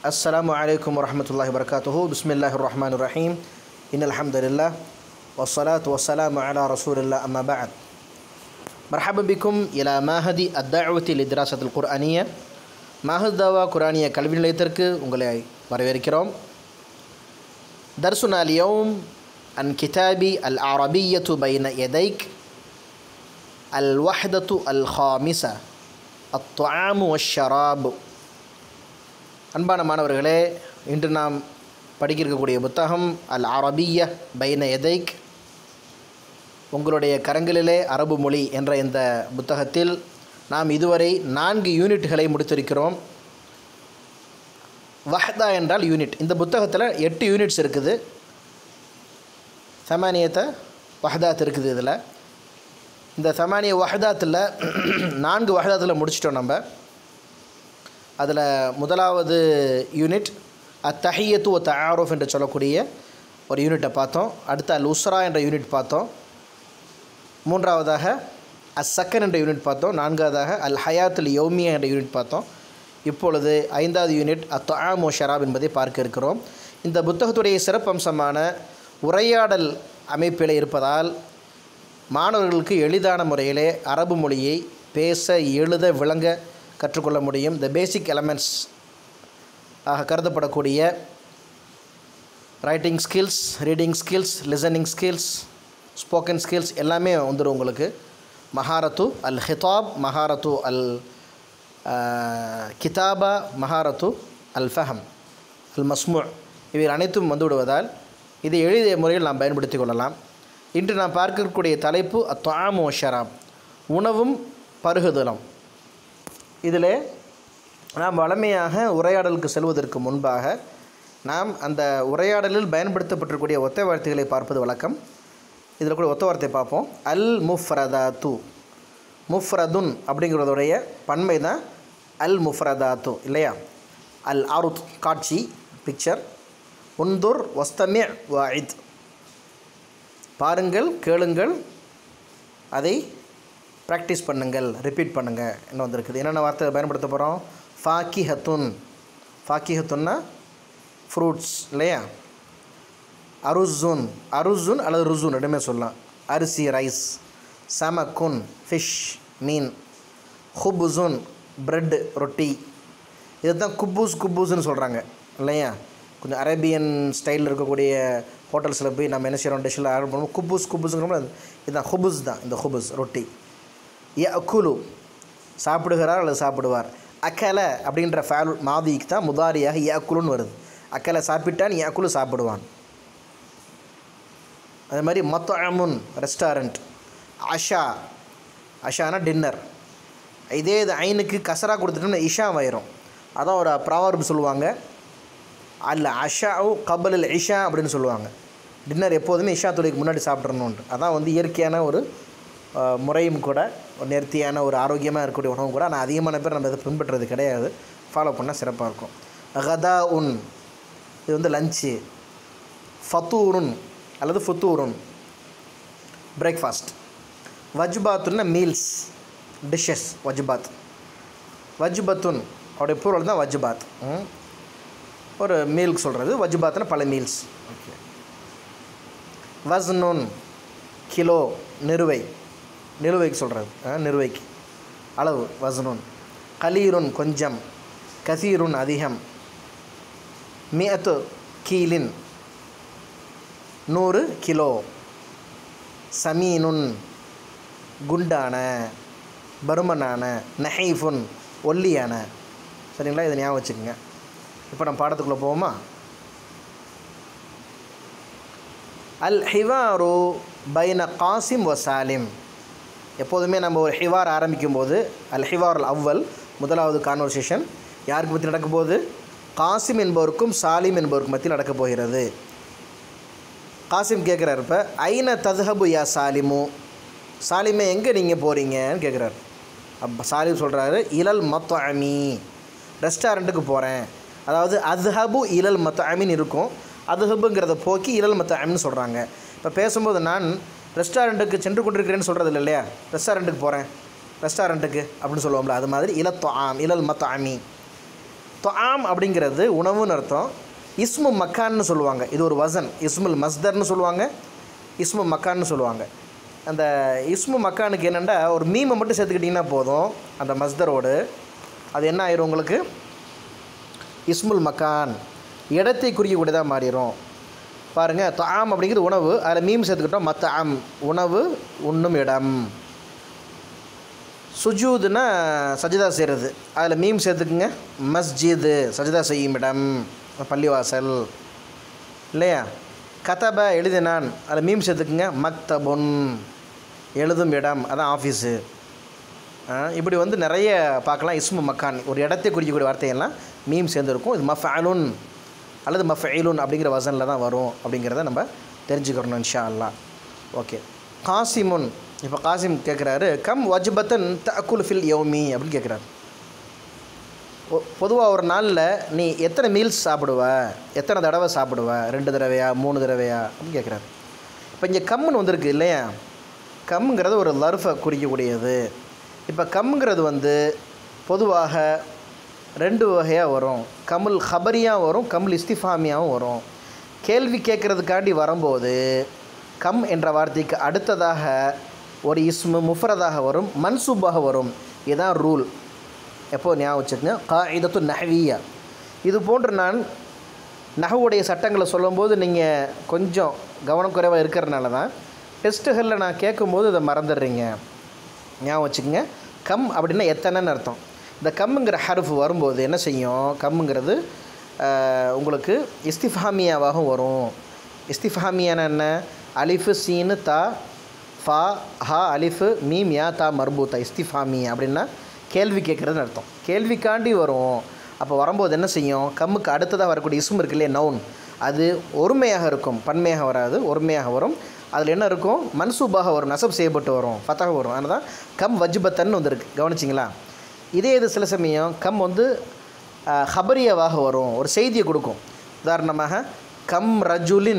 السلام عليكم ورحمة الله وبركاته بسم الله الرحمن الرحيم إن الحمد لله والصلاة والسلام على رسول الله أما بعد مرحبا بكم إلى معهد الدعوة للدراسة القرآنية மாஹத் தாவா குரானிய கல்வி நிலையத்திற்கு உங்களை வரவேற்கிறோம் درسنا اليوم عن كتاب العربية بين يديك الوحدة الخامسة الطعام والشراب அன்பான மாணவர்களே இன்று நாம் படிக்க இருக்கக்கூடிய புத்தகம் அல் அரபிய பைன எதைக் உங்களுடைய கரங்களிலே அரபு மொழி என்ற இந்த புத்தகத்தில் நாம் இதுவரை நான்கு யூனிட்டுகளை முடித்திருக்கிறோம் வஹ்தா என்றால் யூனிட் இந்த புத்தகத்தில் எட்டு யூனிட்ஸ் இருக்குது சமானியத்தை வஹதாத் இருக்குது இதில் இந்த சமானிய வஹதாத்தில் நான்கு வஹதாத்தில் முடிச்சிட்டோம் நம்ம அதில் முதலாவது யூனிட் அத்தஹியத்து ஒ தஆருஃப் என்று சொல்லக்கூடிய ஒரு யூனிட்டை பார்த்தோம் அடுத்து அல் உஸ்ரா என்ற யூனிட் பார்த்தோம் மூன்றாவதாக அஸ் சக்கன் என்ற யூனிட் பார்த்தோம் நான்காவதாக அல் ஹயாத்துல் யௌமியா என்ற யூனிட் பார்த்தோம் இப்பொழுது ஐந்தாவது யூனிட் அத் ஆமோ ஷராப் என்பதை பார்க்க இருக்கிறோம் இந்த புத்தகத்துடைய சிறப்பம்சமான உரையாடல் அமைப்பில் இருப்பதால் மாணவர்களுக்கு எளிதான முறையிலே அரபு மொழியை பேச எழுத விளங்க கற்றுக்கொள்ள முடியும் த பேசிக் எலமெண்ட்ஸ் ஆக கருதப்படக்கூடிய writing skills reading skills listening skills spoken skills எல்லாமே வந்துடும் உங்களுக்கு மஹாரத்து அல் ஹிதாப் மஹாரத்து அல் கிதாபா மஹாரத்து அல் ஃபஹம் அல் மஸ்மு இவை அனைத்தும் வந்து விடுவதால் இதை எளிய முறையில் நாம் பயன்படுத்தி கொள்ளலாம் இன்று நாம் பார்க்கக்கூடிய தலைப்பு அத்தாமு ஷராப் உணவும் பருகுதலும் இதில் நாம் வளமையாக உரையாடலுக்கு செல்வதற்கு முன்பாக நாம் அந்த உரையாடலில் பயன்படுத்தப்பட்டிருக்கூடிய ஒத்த வார்த்தைகளை பார்ப்பது வழக்கம் இதில் கூட ஒத்த வார்த்தை பார்ப்போம் அல் முஃப்ரதாத்து முஃப்ரதுன் அப்படிங்கிறதுடைய பன்மை தான் அல் முஃப்ரதாத்து இல்லையா அல் ஆருத் காட்சி பிக்சர் உந்துர் வஸ்தமிய வாயித் பாருங்கள் கேளுங்கள் அதை ப்ராக்டிஸ் பண்ணுங்கள் ரிப்பீட் பண்ணுங்கள் என்ன வந்திருக்குது என்னென்ன வார்த்தை பயன்படுத்த போகிறோம் ஃபாக்கிஹத்துன் ஃபாக்கிஹத்துன்னா ஃப்ரூட்ஸ் இல்லையா அருசுன் அருசுன் அல்லது ருசுன் ரெண்டுமே சொல்லலாம் அரிசி ரைஸ் சமக்குன் ஃபிஷ் மீன் ஹுபுசுன் ப்ரெட்டு ரொட்டி இதுதான் குப்பூஸ் குப்பூஸ்னு சொல்கிறாங்க இல்லையா கொஞ்சம் அரேபியன் ஸ்டைலில் இருக்கக்கூடிய ஹோட்டல்ஸில் போய் நம்ம என்ன செய்கிறோம் டிஷ்ஷில் ஆர்டர் பண்ணுவோம் குப்பூஸ் குப்பூஸுங்கிற இதுதான் ஹுபுஸ் தான் இந்த ஹுபுஸ் ரொட்டி ய அக்குலு சாப்பிடுகிறார் அல்லது சாப்பிடுவார் அக்கல அப்படின்ற ஃபேல் மாதிக்கு தான் முதாரியாக ய அக்குலுன்னு வருது அக்கலை சாப்பிட்டான் ய அக்குலு சாப்பிடுவான் அது மாதிரி மொத்தமுன் ரெஸ்டாரண்ட் அஷா அஷானா டின்னர் இதே இது ஐனுக்கு கசரா கொடுத்துட்டோம்னா இஷா ஆயிரும் அதான் ஒரு ப்ராவர்பு சொல்லுவாங்க அல்ல அஷாவு கபலில் இஷா அப்படின்னு சொல்லுவாங்க டின்னர் எப்போதுமே இஷா தொழிலுக்கு முன்னாடி சாப்பிட்றணுன்ட்டு அதான் வந்து இயற்கையான ஒரு முறையும் கூட ஒரு நேர்த்தியான ஒரு ஆரோக்கியமாக இருக்கக்கூடிய உணவும் கூட ஆனால் அதிகமான பேர் நம்ம இதை பின்பற்றுறது கிடையாது ஃபாலோ பண்ணால் சிறப்பாக இருக்கும் கதா உன் இது வந்து லஞ்சு ஃபத்தூருன் அல்லது ஃபுத்தூருன் பிரேக்ஃபாஸ்ட் வஜ்பாத்துன்னா மீல்ஸ் டிஷ்ஷஸ் வஜ்பாத் வஜ்பத்துன் அவருடைய பொருள் தான் வஜ்பாத் ஒரு மீல்க்கு சொல்கிறது வஜ்பாத்னா பல மீல்ஸ் ஓகே வஸ்னுன் கிலோ நிறுவை நிலுவைக்கு சொல்கிறது நிறுவைக்கு அளவு வசனுன் கலீருன் கொஞ்சம் கசீருன் அதிகம் மியத்து கீலின் நூறு கிலோ சமீனுன் குண்டான பருமனான நஹைஃபுன் ஒல்லியான சரிங்களா இதை ஞாபகம் வச்சுக்கோங்க இப்போ நம்ம பாடத்துக்குள்ளே போவோமா அல் ஹிவாரு பைன காசிம் வ சாலிம் எப்போதுமே நம்ம ஒரு ஹிவார் ஆரம்பிக்கும் போது அல் ஹிவார் அல் அவ்வல் முதலாவது கான்வர்சேஷன் யாருக்கு பற்றி நடக்க போகுது காசிம் என்பவருக்கும் சாலிம் என்பவருக்கும் மத்தியில் நடக்கப் போகிறது காசிம் கேட்குறாரு இப்போ ஐன ததுஹபு யா சாலிமு சாலிமே எங்கே நீங்கள் போகிறீங்கன்னு கேட்குறாரு அப்போ சாலிம் சொல்கிறாரு இலல் மொத்த அமி ரெஸ்டாரண்ட்டுக்கு போகிறேன் அதாவது அத்ஹபு இலல் மொத்த அமின்னு இருக்கும் அதுஹபுங்கிறத போக்கி இலல் மொத்த அமின்னு சொல்கிறாங்க இப்போ பேசும்போது நான் ரெஸ்டாரண்ட்டுக்கு சென்று கொண்டிருக்கிறேன்னு சொல்கிறது இல்லை இல்லையா ரெஸ்டாரண்ட்டுக்கு போகிறேன் ரெஸ்டாரண்ட்டுக்கு அப்படின்னு சொல்லுவோம்ல அது மாதிரி இல தொஆம் இலல் மத்தாமி தொஆம் அப்படிங்கிறது உணவுன்னு அர்த்தம் இஸ்மு மக்கான்னு சொல்லுவாங்க இது ஒரு வசன் இஸ்முல் மஸ்தர்னு சொல்லுவாங்க இஸ்மு மக்கான்னு சொல்லுவாங்க அந்த இஸ்மு மக்கானுக்கு என்னென்னா ஒரு மீமை மட்டும் சேர்த்துக்கிட்டிங்கன்னா போதும் அந்த மஸ்தரோடு அது என்ன ஆயிரும் உங்களுக்கு இஸ்முல் மக்கான் இடத்தை குறிக்கக்கூடியதாக மாறிடும் பாருங்கள் தாம் அப்படிங்கிறது உணவு அதில் மீம் சேர்த்துக்கிட்டோம் மத்த ஆம் உணவு உண்ணும் இடம் சுஜூதுன்னா சஜிதா செய்கிறது அதில் மீம் சேர்த்துக்குங்க மஸ்ஜிது சஜிதா செய்யும் இடம் பள்ளிவாசல் இல்லையா கதப எழுதினான் அதில் மீம் சேர்த்துக்குங்க மக்தபுன் எழுதும் இடம் அதான் ஆஃபீஸு இப்படி வந்து நிறைய பார்க்கலாம் இஸ்மு மக்கான் ஒரு இடத்தை குறிக்கக்கூடிய வார்த்தையெல்லாம் மீம் சேர்ந்துருக்கும் இது மஃபஅலுன் அல்லது மஃபஇலுன் அப்படிங்கிற வசனில் தான் வரும் அப்படிங்கிறத நம்ம தெரிஞ்சுக்கிறணும் இன்ஷா அல்லா ஓகே காசிமுன் இப்போ காசிம் கேட்குறாரு கம் வஜ்பத்தன் தக்குல் ஃபில் யௌமி அப்படின்னு கேட்குறாரு பொதுவாக ஒரு நாளில் நீ எத்தனை மீல்ஸ் சாப்பிடுவ எத்தனை தடவை சாப்பிடுவ ரெண்டு தடவையா மூணு தடவையா அப்படின்னு கேட்குறாரு இப்போ இங்கே கம்முன்னு வந்திருக்கு இல்லையா கம்ங்கிறது ஒரு லர்ஃபை குறிக்கக்கூடியது இப்போ கம்ங்கிறது வந்து பொதுவாக ரெண்டு வகையாக வரும் கமுல் ஹபரியாக வரும் கமுல் இஸ்திஃபாமியாகவும் வரும் கேள்வி கேட்குறதுக்காண்டி வரும்போது கம் என்ற வார்த்தைக்கு அடுத்ததாக ஒரு இஸ்மு முஃபரதாக வரும் மன்சூபாக வரும் இதுதான் ரூல் எப்போ ஞாபகம் வச்சுக்கோங்க காயிதத்து நஹவியா இது போன்று நான் நகவுடைய சட்டங்களை சொல்லும்போது நீங்கள் கொஞ்சம் கவனக்குறைவாக இருக்கிறனால தான் டெஸ்ட்டுகளில் நான் கேட்கும்போது இதை மறந்துடுறீங்க ஞாபகம் வச்சுக்கோங்க கம் அப்படின்னா எத்தனைன்னு அர்த்தம் இந்த கம்முங்கிற ஹருஃப் வரும்போது என்ன செய்யும் கம்முங்கிறது உங்களுக்கு இஸ்திஃபாமியாவாகவும் வரும் இஸ்திஃபாமியான என்ன அலிஃபு சீனு தா ஃபா ஹா அலிஃபு மீம் யா தா மர்பூத்தா இஸ்திஃபாமியா அப்படின்னா கேள்வி கேட்குறதுன்னு அர்த்தம் கேள்விக்காண்டி வரும் அப்போ வரும்போது என்ன செய்யும் கம்முக்கு அடுத்ததாக வரக்கூடிய இஸ்மு இருக்கு இல்லையா நவுன் அது ஒருமையாக இருக்கும் பன்மையாக வராது ஒருமையாக வரும் அதில் என்ன இருக்கும் மன்சூபாக வரும் நசப் செய்யப்பட்டு வரும் ஃபத்தாக வரும் அதனால தான் கம் வஜ்பத்தன்னு வந்திருக்கு கவனிச்சிங்களா இதே இது சில சமயம் கம் வந்து ஹபரியாவாக வரும் ஒரு செய்தியை கொடுக்கும் உதாரணமாக கம் ரஜுலின்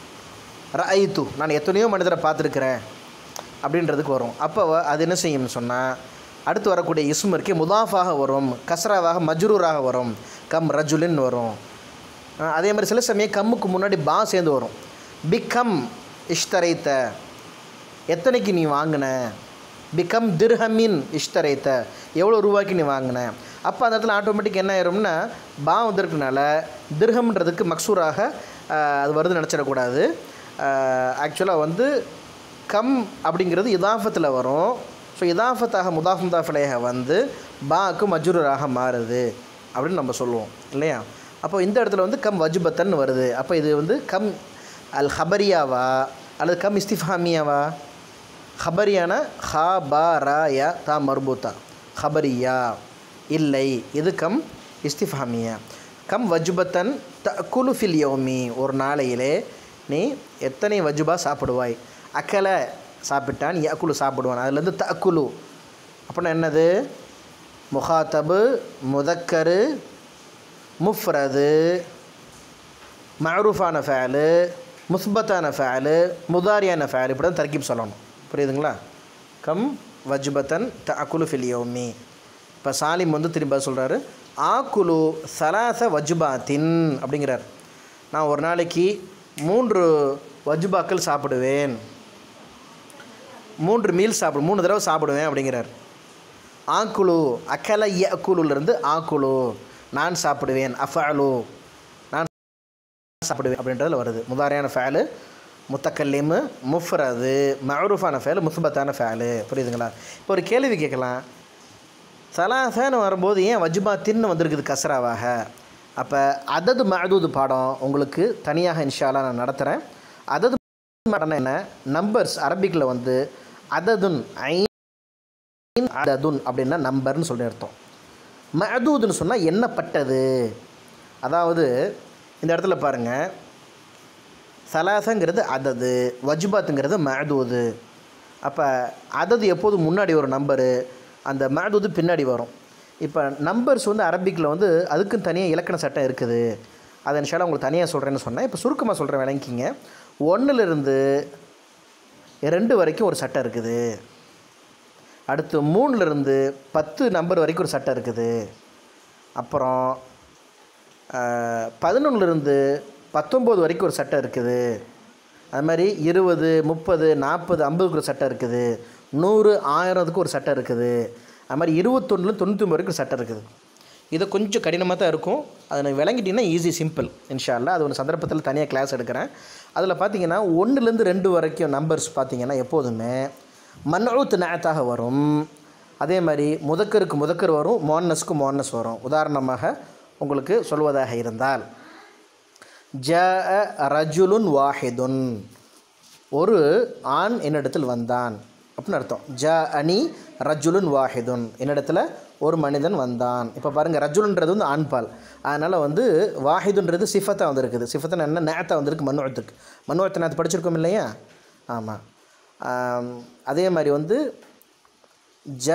ரஐத்து நான் எத்தனையோ மனிதரை பார்த்துருக்குறேன் அப்படின்றதுக்கு வரும் அப்போ அது என்ன செய்யும்னு சொன்னால் அடுத்து வரக்கூடிய இஸ்மு இருக்கே முதாஃபாக வரும் கஸ்ராவாக மஜ்ரூராக வரும் கம் ரஜுலின் வரும் அதே மாதிரி சில சமயம் கம்முக்கு முன்னாடி பா சேர்ந்து வரும் பிகம் இஷ்தரைத்த எத்தனைக்கு நீ வாங்கின பிகம் திர்ஹமின் இஷ்தரைத்த எவ்வளோ ரூபாய்க்கு நீ வாங்கின அப்போ அந்த இடத்துல ஆட்டோமேட்டிக் என்ன ஆயிரும்னா பா வந்திருக்கனால திர்ஹம்ன்றதுக்கு மக்சூராக அது வருது நினச்சிடக்கூடாது ஆக்சுவலாக வந்து கம் அப்படிங்கிறது இதாஃபத்தில் வரும் ஸோ இதாஃபத்தாக முதாஃப் முதாஃபிலையாக வந்து பாக்கு மஜ்ரூராக மாறுது அப்படின்னு நம்ம சொல்லுவோம் இல்லையா அப்போ இந்த இடத்துல வந்து கம் வஜுபத்தன் வருது அப்போ இது வந்து கம் அல் ஹபரியாவா அல்லது கம் இஸ்திஃபாமியாவா ஹபரியான ஹா பா ரா யா தா மர்பூத்தா ஹபரியா இல்லை இது கம் இஸ்திஃபாமியா கம் வஜுபத்தன் த குலு ஃபில் யோமி ஒரு நாளையிலே நீ எத்தனை வஜுபா சாப்பிடுவாய் அக்கலை சாப்பிட்டான் யக்குலு சாப்பிடுவான் அதுலேருந்து தக்குலு அப்படின்னா என்னது முகாத்தபு முதக்கரு முஃப்ரது மஅரூஃபான ஃபேலு முஸ்பத்தான ஃபேலு முதாரியான ஃபேலு இப்படி தான் தர்க்கீப் சொல்லணும் புரியுதுங்களா கம் வஜ்பத்தன் த அக்குலு ஃபிலியோமி இப்போ சாலிம் வந்து திரும்ப சொல்கிறாரு ஆக்குலு சலாச வஜ்பாத்தின் அப்படிங்கிறார் நான் ஒரு நாளைக்கு மூன்று வஜ்பாக்கள் சாப்பிடுவேன் மூன்று மீல் சாப்பிடு மூணு தடவை சாப்பிடுவேன் அப்படிங்கிறார் ஆக்குலு அக்கல யக்குலுலேருந்து ஆக்குலு நான் சாப்பிடுவேன் அஃபாலு நான் சாப்பிடுவேன் அப்படின்றதுல வருது முதாரியான ஃபேலு முத்தக்கல்லிமு முஃப்ரது மஅரூஃபான ஃபேலு முஸ்பத்தான ஃபேலு புரியுதுங்களா இப்போ ஒரு கேள்வி கேட்கலாம் சலாசன்னு வரும்போது ஏன் வஜ்பாத்தின்னு வந்திருக்குது கசராவாக அப்போ அதது மஅதூது பாடம் உங்களுக்கு தனியாக இன்ஷால்லா நான் நடத்துகிறேன் அதது பாடம் என்ன நம்பர்ஸ் அரபிக்கில் வந்து அததுன் ஐன் அததுன் அப்படின்னா நம்பர்னு சொல்லி அர்த்தம் மஅதூதுன்னு சொன்னால் எண்ணப்பட்டது அதாவது இந்த இடத்துல பாருங்கள் சலாசங்கிறது அதது வஜ்பாத்துங்கிறது மஅதூது அப்போ அதது எப்போது முன்னாடி ஒரு நம்பரு அந்த மஅதூது பின்னாடி வரும் இப்போ நம்பர்ஸ் வந்து அரபிக்கில் வந்து அதுக்கும் தனியாக இலக்கண சட்டம் இருக்குது அதை இன்ஷால்லா உங்களுக்கு தனியாக சொல்கிறேன்னு சொன்னேன் இப்போ சுருக்கமாக சொல்கிறேன் விளங்கிக்கிங்க ஒன்றுலேருந்து ரெண்டு வரைக்கும் ஒரு சட்டம் இருக்குது அடுத்து மூணுலேருந்து பத்து நம்பர் வரைக்கும் ஒரு சட்டம் இருக்குது அப்புறம் பதினொன்றுலேருந்து பத்தொம்போது வரைக்கும் ஒரு சட்டம் இருக்குது அது மாதிரி இருபது முப்பது நாற்பது ஐம்பதுக்கு ஒரு சட்டம் இருக்குது நூறு ஆயிரத்துக்கு ஒரு சட்டம் இருக்குது அது மாதிரி இருபத்தொன்னுல தொண்ணூற்றி ஒம்பது வரைக்கும் சட்டம் இருக்குது இது கொஞ்சம் கடினமாக தான் இருக்கும் அதை நான் விளங்கிட்டீங்கன்னா ஈஸி சிம்பிள் இன்ஷால்லா அது ஒரு சந்தர்ப்பத்தில் தனியாக கிளாஸ் எடுக்கிறேன் அதில் பார்த்தீங்கன்னா ஒன்றுலேருந்து ரெண்டு வரைக்கும் நம்பர்ஸ் பார்த்தீங்கன்னா எப்போதுமே மன்னழுத்து நேத்தாக வரும் அதே மாதிரி முதக்கருக்கு முதக்கர் வரும் மோன்னஸ்க்கு மோன்னஸ் வரும் உதாரணமாக உங்களுக்கு சொல்வதாக இருந்தால் ஜ ரஜுலுன் வாஹிதுன் ஒரு ஆண் என்னிடத்தில் வந்தான் அப்படின்னு அர்த்தம் ஜ அனி ரஜுலுன் வாஹிதுன் என்னிடத்தில் ஒரு மனிதன் வந்தான் இப்போ பாருங்கள் ரஜுலுன்றது வந்து ஆண்பால் அதனால் வந்து வாஹிதுன்றது சிஃபத்தாக வந்திருக்குது சிஃபத்தான் என்ன நேத்தா வந்திருக்கு மனோத்துக்கு மனோத்தை நேற்று படிச்சிருக்கோம் இல்லையா ஆமாம் அதே மாதிரி வந்து ஜ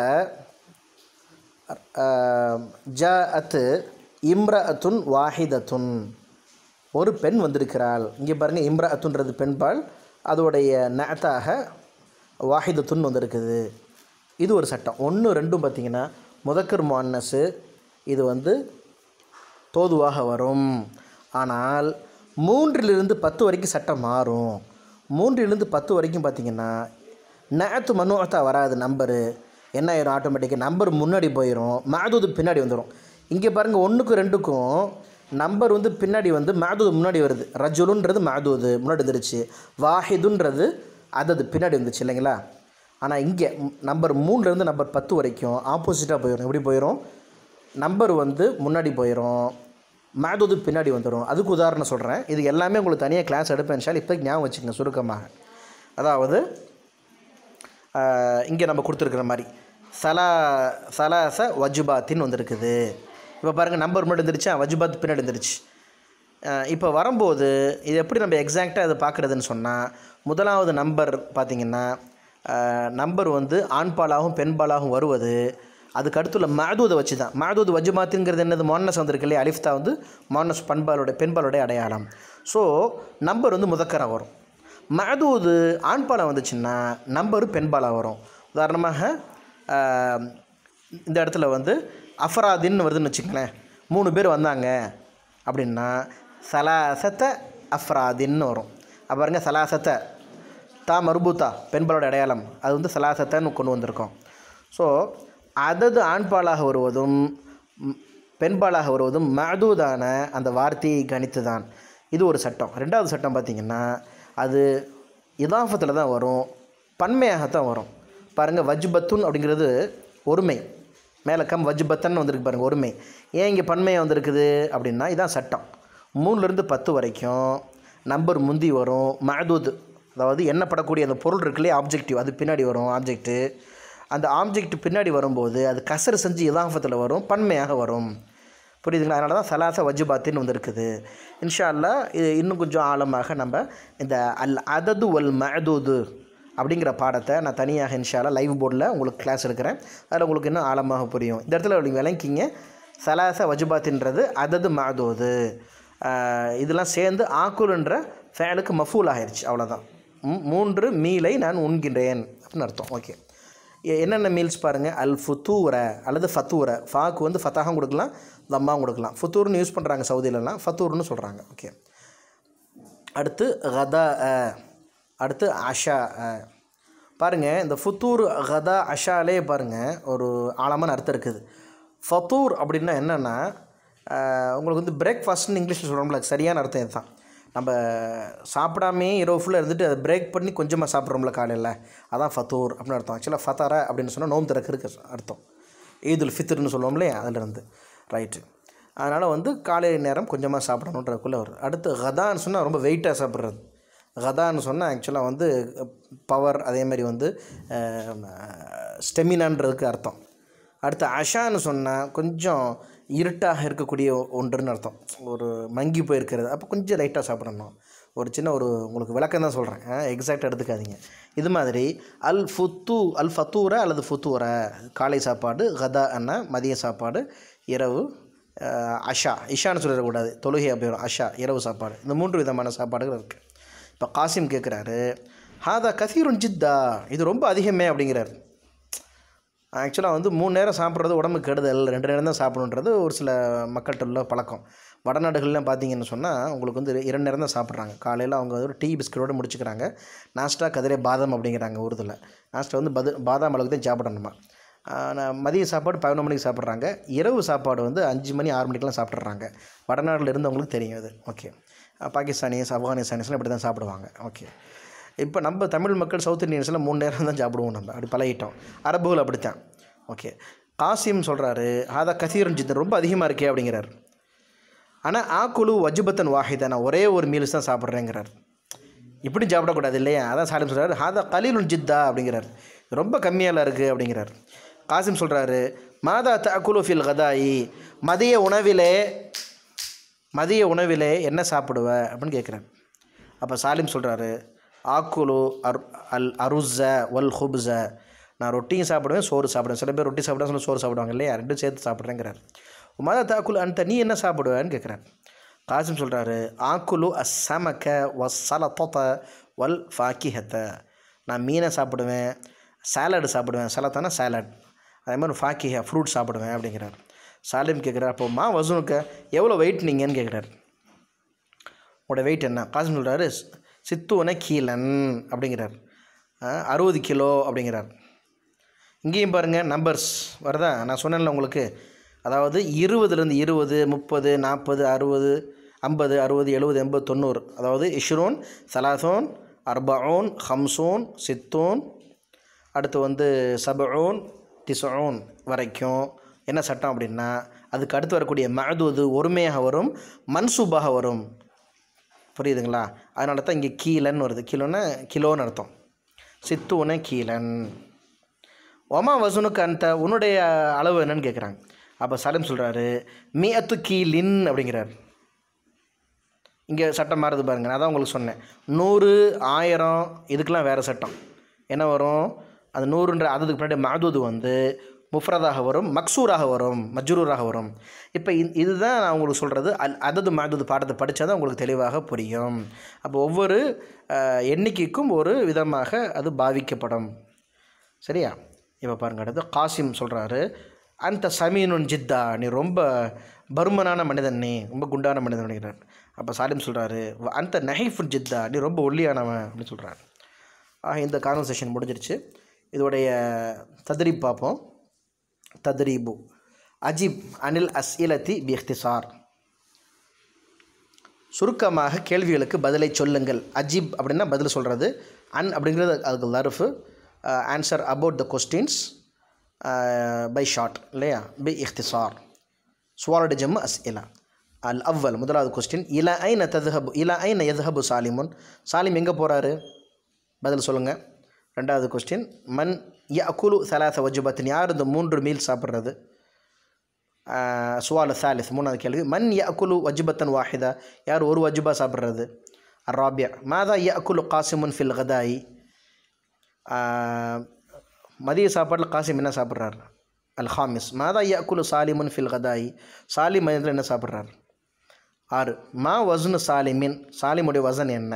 ஜ அத்து இம்ரஅத்துன் வாஹிதத்துன் ஒரு பெண் வந்திருக்கிறாள் இங்கே பாருங்கள் இம்ரஅத்துன்றது பெண்பால் அதோடைய நேத்தாக வாஹிதத்துன் வந்திருக்குது இது ஒரு சட்டம் ஒன்று ரெண்டும் பார்த்திங்கன்னா முதக்கர் முன்னஸு இது வந்து தோதுவாக வரும் ஆனால் மூன்றிலிருந்து பத்து வரைக்கும் சட்டம் மாறும் மூன்றிலிருந்து பத்து வரைக்கும் பார்த்திங்கன்னா நேத்து மனுவத்தா வராது நம்பரு என்ன ஆயிரும் ஆட்டோமேட்டிக்காக நம்பர் முன்னாடி போயிடும் மாதூது பின்னாடி வந்துடும் இங்கே பாருங்கள் ஒன்றுக்கும் ரெண்டுக்கும் நம்பர் வந்து பின்னாடி வந்து மாதூது முன்னாடி வருது ரஜுலுன்றது மாதூது முன்னாடி வந்துருச்சு வாஹிதுன்றது அதது பின்னாடி வந்துச்சு இல்லைங்களா ஆனால் இங்கே நம்பர் மூணுலேருந்து நம்பர் பத்து வரைக்கும் ஆப்போசிட்டாக போயிடும் எப்படி போயிடும் நம்பர் வந்து முன்னாடி போயிடும் மேதோது பின்னாடி வந்துடும் அதுக்கு உதாரணம் சொல்கிறேன் இது எல்லாமே உங்களுக்கு தனியாக கிளாஸ் எடுப்பேன் ஷால் இப்போ ஞாபகம் வச்சுக்கங்க சுருக்கமாக அதாவது இங்கே நம்ம கொடுத்துருக்குற மாதிரி சலா சலாச வஜுபாத்தின்னு வந்திருக்குது இப்போ பாருங்கள் நம்பர் முன்னாடி வந்துருச்சா வஜுபாத் பின்னாடி வந்துருச்சு இப்போ வரும்போது இது எப்படி நம்ம எக்ஸாக்டாக அதை பார்க்குறதுன்னு சொன்னால் முதலாவது நம்பர் பார்த்திங்கன்னா நம்பர் வந்து ஆண்பாலாகவும் பெண்பாலாகவும் வருவது அதுக்கு அடுத்துள்ள மாதூதை வச்சு தான் மாதூது வஜுமாத்துங்கிறது என்னது மோனஸ் வந்திருக்கு இல்லையா அலிஃப்தா வந்து மோனஸ் பண்பாலோட பெண்பாலோடைய அடையாளம் ஸோ நம்பர் வந்து முதக்கராக வரும் மாதூது ஆண்பாலாக வந்துச்சுன்னா நம்பரு பெண்பாலாக வரும் உதாரணமாக இந்த இடத்துல வந்து அஃபராதின்னு வருதுன்னு வச்சுங்களேன் மூணு பேர் வந்தாங்க அப்படின்னா சலாசத்த அஃப்ராதின்னு வரும் அப்போ பாருங்க சலாசத்தை தா மருபூத்தா பெண்பாலோட அடையாளம் அது வந்து சலாசத்தைன்னு கொண்டு வந்திருக்கோம் ஸோ அதது ஆண்பாலாக வருவதும் பெண்பாலாக வருவதும் மதூதான அந்த வார்த்தையை கணித்து தான் இது ஒரு சட்டம் ரெண்டாவது சட்டம் பார்த்திங்கன்னா அது இதாஃபத்தில் தான் வரும் பன்மையாகத்தான் வரும் பாருங்கள் வஜ்பத்துன் அப்படிங்கிறது ஒருமை மேலே கம் வஜ்பத்தன் வந்திருக்கு பாருங்கள் ஒருமை ஏன் இங்கே பன்மையாக வந்திருக்குது அப்படின்னா இதான் சட்டம் மூணுலேருந்து பத்து வரைக்கும் நம்பர் முந்தி வரும் மதூத் அதாவது எண்ணப்படக்கூடிய அந்த பொருள் இருக்குல்லையே ஆப்ஜெக்டிவ் அது பின்னாடி வரும் ஆப்ஜெக்ட்டு அந்த ஆப்ஜெக்ட் பின்னாடி வரும்போது அது கசர் செஞ்சு இதாஃபத்தில் வரும் பன்மையாக வரும் புரியுதுங்களா அதனால தான் சலாச வஜுபாத்தின்னு வந்திருக்குது இன்ஷா அல்லா இது இன்னும் கொஞ்சம் ஆழமாக நம்ம இந்த அல் அதது வல் மதூது அப்படிங்கிற பாடத்தை நான் தனியாக இன்ஷால்லா லைவ் போர்டில் உங்களுக்கு கிளாஸ் எடுக்கிறேன் அதில் உங்களுக்கு இன்னும் ஆழமாக புரியும் இந்த இடத்துல நீங்கள் விளங்கிக்கிங்க சலாச வஜுபாத்தின்றது அதது மதூது இதெல்லாம் சேர்ந்து ஆக்குல்ன்ற ஃபேலுக்கு மஃபூல் ஆகிருச்சு அவ்வளோதான் மூன்று மீலை நான் உண்கின்றேன் அப்படின்னு அர்த்தம் ஓகே என்னென்ன மீல்ஸ் பாருங்கள் அல் ஃபுத்தூர அல்லது ஃபத்தூர ஃபாக்கு வந்து ஃபத்தாகவும் கொடுக்கலாம் தம்மாவும் கொடுக்கலாம் ஃபுத்தூர்னு யூஸ் பண்ணுறாங்க சவுதியிலலாம் ஃபத்தூர்னு சொல்கிறாங்க ஓகே அடுத்து கதா அடுத்து அஷா பாருங்கள் இந்த ஃபுத்தூர் கதா அஷாலே பாருங்கள் ஒரு ஆழமான அர்த்தம் இருக்குது ஃபத்தூர் அப்படின்னா என்னென்னா உங்களுக்கு வந்து பிரேக்ஃபாஸ்ட்னு இங்கிலீஷில் சொல்கிறோம்ல சரியான அர்த்தம் இதுதான் நம்ம சாப்பிடாமே இரவு ஃபுல்லாக இருந்துட்டு அதை பிரேக் பண்ணி கொஞ்சமாக சாப்பிட்றோம்ல காலையில் அதான் ஃபத்தூர் அப்படின்னு அர்த்தம் ஆக்சுவலாக ஃபத்தாரா அப்படின்னு சொன்னால் நோம்பு திறக்கிறதுக்கு அர்த்தம் ஈதுல் ஃபித்ருன்னு சொல்லுவோம் இல்லையா அதிலிருந்து ரைட்டு அதனால் வந்து காலை நேரம் கொஞ்சமாக சாப்பிடணுன்றதுக்குள்ளே வரும் அடுத்து கதான்னு சொன்னால் ரொம்ப வெயிட்டாக சாப்பிட்றது கதான்னு சொன்னால் ஆக்சுவலாக வந்து பவர் அதே மாதிரி வந்து ஸ்டெமினான்றதுக்கு அர்த்தம் அடுத்து அஷான்னு சொன்னால் கொஞ்சம் இருட்டாக இருக்கக்கூடிய ஒன்றுன்னு அர்த்தம் ஒரு மங்கி போயிருக்கிறது அப்போ கொஞ்சம் லைட்டாக சாப்பிடணும் ஒரு சின்ன ஒரு உங்களுக்கு விளக்கம் தான் சொல்கிறேன் எக்ஸாக்டாக எடுத்துக்காதீங்க இது மாதிரி அல் ஃபுத்து அல் ஃபத்தூர அல்லது ஃபுத்தூர காலை சாப்பாடு கதா அண்ணா மதிய சாப்பாடு இரவு அஷா இஷான்னு சொல்லிடக்கூடாது தொழுகை அப்படியும் அஷா இரவு சாப்பாடு இந்த மூன்று விதமான சாப்பாடுகள் இருக்குது இப்போ காசிம் கேட்குறாரு ஹாதா கசீருன் ஜித்தா இது ரொம்ப அதிகமே அப்படிங்கிறாரு ஆக்சுவலாக வந்து மூணு நேரம் சாப்பிட்றது உடம்புக்கு கெடுதல் ரெண்டு நேரம் தான் சாப்பிடணுன்றது ஒரு சில மக்கள்கிட்ட உள்ள பழக்கம் வடநாடுகள்லாம் பார்த்தீங்கன்னு சொன்னால் உங்களுக்கு வந்து இரண்டு நேரம் தான் சாப்பிட்றாங்க காலையில் அவங்க ஒரு டீ பிஸ்கட்டோடு முடிச்சுக்கிறாங்க நாஸ்டா கதிரே பாதாம் அப்படிங்கிறாங்க உருதுல நாஸ்டா வந்து பது பாதாம் அளவுக்கு தான் சாப்பிடணுமா நான் மதிய சாப்பாடு பதினொன்று மணிக்கு சாப்பிட்றாங்க இரவு சாப்பாடு வந்து அஞ்சு மணி ஆறு மணிக்கெலாம் சாப்பிட்றாங்க வடநாட்டில் இருந்தவங்களுக்கு தெரியும் அது ஓகே பாகிஸ்தானியஸ் ஆப்கானிஸ்தானியஸ்லாம் இப்படி தான் சாப்பிடுவாங்க ஓகே இப்போ நம்ம தமிழ் மக்கள் சவுத் இந்தியன்ஸ்லாம் மூணு நேரம் தான் சாப்பிடுவோம் நம்ம அப்படி பழகிட்டோம் அரபுகள் அப்படித்தான் ஓகே காசிம் சொல்கிறாரு ஹாதா கசீரன் ஜித்தன் ரொம்ப அதிகமாக இருக்கே அப்படிங்கிறார் ஆனால் ஆக்குழு வஜுபத்தன் வாஹிதா நான் ஒரே ஒரு மீல்ஸ் தான் சாப்பிட்றேங்கிறார் இப்படி சாப்பிடக்கூடாது இல்லையா அதான் சாலிம் சொல்கிறார் ஹாதா கலீலுன் ஜித்தா அப்படிங்கிறார் ரொம்ப கம்மியால இருக்குது அப்படிங்கிறார் காசிம் சொல்கிறாரு மாதா தகுலு ஃபில் கதாயி மதிய உணவிலே மதிய உணவிலே என்ன சாப்பிடுவ அப்படின்னு கேட்குறாரு அப்போ சாலிம் சொல்கிறாரு ஆக்குலு அர் அல் அருஸ வல் ஹுப்ஸ நான் ரொட்டியும் சாப்பிடுவேன் சோறு சாப்பிடுவேன் சில பேர் ரொட்டி சாப்பிடுவேன் சில சோறு சாப்பிடுவாங்க இல்லையா ரெண்டும் சேர்த்து சாப்பிட்றேங்கிறார் மத தாக்குல் அந்த நீ என்ன சாப்பிடுவேன்னு கேட்குறார் காசிம் சொல்கிறாரு ஆக்குலு அஸ் சமக்க வஸ் சலத்தொத்த வல் ஃபாக்கிஹத்தை நான் மீனை சாப்பிடுவேன் சாலடு சாப்பிடுவேன் சலத்தானா சாலட் அதே மாதிரி ஃபாக்கிஹ ஃப்ரூட் சாப்பிடுவேன் அப்படிங்கிறார் சாலிம் கேட்குறார் அப்போ மா வசூனுக்கு எவ்வளோ வெயிட் நீங்கன்னு கேட்குறாரு உங்களோட வெயிட் என்ன காசிம் சொல்கிறாரு சித்துவன கீழன் அப்படிங்கிறார் அறுபது கிலோ அப்படிங்கிறார் இங்கேயும் பாருங்கள் நம்பர்ஸ் வருதா நான் சொன்னேன்ல உங்களுக்கு அதாவது இருபதுலேருந்து இருபது முப்பது நாற்பது அறுபது ஐம்பது அறுபது எழுபது எண்பது தொண்ணூறு அதாவது இஷ்ரூன் சலாசோன் அர்பவுன் ஹம்சூன் சித்தூன் அடுத்து வந்து சபூன் திசோன் வரைக்கும் என்ன சட்டம் அப்படின்னா அதுக்கு அடுத்து வரக்கூடிய மதுவது ஒருமையாக வரும் மன்சூபாக வரும் புரியுதுங்களா அதனால தான் இங்கே கீழன்னு வருது கிலோன்னா கிலோன்னு அர்த்தம் சித்துவன கீழன் ஒமா வசனுக்கு அந்த உன்னுடைய அளவு என்னன்னு கேட்குறாங்க அப்போ சலம் சொல்கிறாரு மியத்து கீலின் அப்படிங்கிறார் இங்கே சட்டம் மாறுது பாருங்க நான் தான் உங்களுக்கு சொன்னேன் நூறு ஆயிரம் இதுக்கெலாம் வேறு சட்டம் என்ன வரும் அந்த நூறுன்ற அதுக்கு பின்னாடி மாதூது வந்து முஃப்ரதாக வரும் மக்சூராக வரும் மஜ்ரூராக வரும் இப்போ இ இதுதான் நான் உங்களுக்கு சொல்கிறது அல் அதது மாதூது பாடத்தை படித்தா தான் உங்களுக்கு தெளிவாக புரியும் அப்போ ஒவ்வொரு எண்ணிக்கைக்கும் ஒரு விதமாக அது பாவிக்கப்படும் சரியா இப்போ பாருங்க அடுத்து காசிம் சொல்கிறாரு அந்த சமீனுன் ஜித்தா நீ ரொம்ப பருமனான மனிதன் நீ ரொம்ப குண்டான மனிதன் நினைக்கிறார் அப்போ சாலிம் சொல்கிறாரு அந்த நஹீஃபுன் ஜித்தா நீ ரொம்ப ஒல்லியானவன் அப்படின்னு சொல்கிறார் ஆக இந்த கான்வர்சேஷன் முடிஞ்சிருச்சு இதோடைய தத்ரீப் பார்ப்போம் தத்ரீபு அஜிப் அனில் அஸ்இலத்தி பி இஹ்திசார் சுருக்கமாக கேள்விகளுக்கு பதிலை சொல்லுங்கள் அஜிப் அப்படின்னா பதில் சொல்கிறது அன் அப்படிங்கிறது அதுக்கு லர்ஃபு answer about the questions by short இல்லையா பை இஹ்திசார் சுவாலோட ஜம்மு அஸ் இலா அல் அவ்வல் முதலாவது கொஸ்டின் இல ஐன ததுஹபு இல ஐன எதுஹபு சாலிமுன் சாலிம் எங்கே போகிறாரு பதில் சொல்லுங்கள் ரெண்டாவது கொஸ்டின் மன் ய அக்குலு சலாச வஜுபத்தின் யார் இந்த மூன்று மீல் சாப்பிட்றது சுவால் சாலிஸ் மூணாவது கேள்வி மன் ய அக்குலு வஜுபத்தன் வாஹிதா யார் ஒரு வஜுபா சாப்பிட்றது அராபியா மாதா ய அக்குலு காசிமுன் ஃபில் கதாயி மதிய சாப்பாட்டில் காசிம் என்ன சாப்பிட்றாரு அல் ஹாமிஸ் மாதா ய அக்குலு சாலிமுன் ஃபில் கதாயி சாலிம் மதியத்தில் என்ன சாப்பிட்றாரு ஆறு மா வசுனு சாலிமின் சாலிமுடைய வசன் என்ன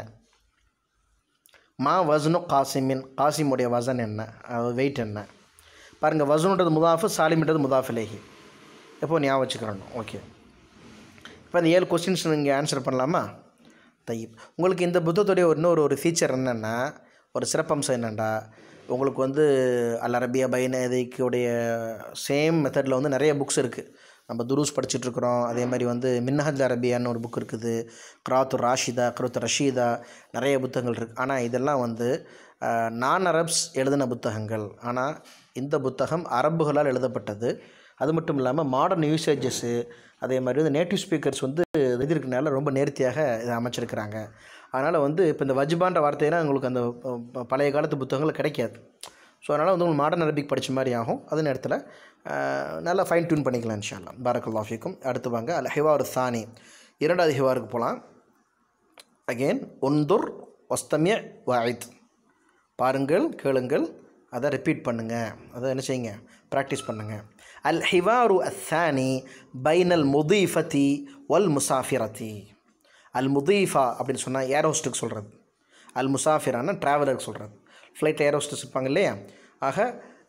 மா வசனு காசிமின் காசிமுடைய வசன் என்ன வெயிட் என்ன பாருங்கள் வசனுன்றது முதாஃபு சாலிமின்றது முதாஃபிலேஹி எப்போ ஞாபகம் வச்சுக்கிறணும் ஓகே இப்போ இந்த ஏழு கொஸ்டின்ஸ் நீங்கள் ஆன்சர் பண்ணலாமா தையப் உங்களுக்கு இந்த புத்தத்துடைய இன்னொரு ஒரு ஃபீச்சர் என்னென்னா ஒரு சிறப்பம்சம் என்னென்னா உங்களுக்கு வந்து அல் அரபியா பைனதிக்குடைய சேம் மெத்தடில் வந்து நிறைய புக்ஸ் இருக்குது நம்ம துருஸ் படிச்சுட்ருக்குறோம் அதே மாதிரி வந்து மின்னஹத் அரபியான்னு ஒரு புக் இருக்குது கிராத்து ராஷிதா கிராத்து ரஷீதா நிறைய புத்தகங்கள் இருக்குது ஆனால் இதெல்லாம் வந்து நான் அரப்ஸ் எழுதின புத்தகங்கள் ஆனால் இந்த புத்தகம் அரபுகளால் எழுதப்பட்டது அது மட்டும் இல்லாமல் மாடர்ன் யூசேஜஸ்ஸு அதே மாதிரி வந்து நேட்டிவ் ஸ்பீக்கர்ஸ் வந்து எழுதியிருக்கனால ரொம்ப நேர்த்தியாக இதை அமைச்சிருக்கிறாங்க அதனால் வந்து இப்போ இந்த வஜ்பான்ற வார்த்தையெல்லாம் உங்களுக்கு அந்த பழைய காலத்து புத்தகங்கள் கிடைக்காது ஸோ அதனால் வந்து உங்களுக்கு மாடர்ன் அரபிக் படித்த மாதிரி ஆகும் அதே நேரத்தில் நல்லா ஃபைன் டியூன் பண்ணிக்கலாம் இன்ஷால்லாம் பாரக்கல்லாஃபிக்கும் அடுத்து வாங்க அல் ஹிவார் சானி இரண்டாவது ஹிவாருக்கு போகலாம் அகெயின் ஒந்துர் ஒஸ்தமிய வாயித் பாருங்கள் கேளுங்கள் அதை ரிப்பீட் பண்ணுங்கள் அதை என்ன செய்யுங்க ப்ராக்டிஸ் பண்ணுங்கள் அல் ஹிவாரு அசானி பைனல் முதீஃபதி வல் முசாஃபிரதி அல் முதீஃபா அப்படின்னு சொன்னால் ஏர் ஹோஸ்ட்டுக்கு சொல்கிறது அல் முசாஃபிரான ட்ராவலருக்கு சொல்கிறது ஃப்ளைட் ஏர் ஹோஸ்டஸ் இருப்பாங்க இல்லையா ஆக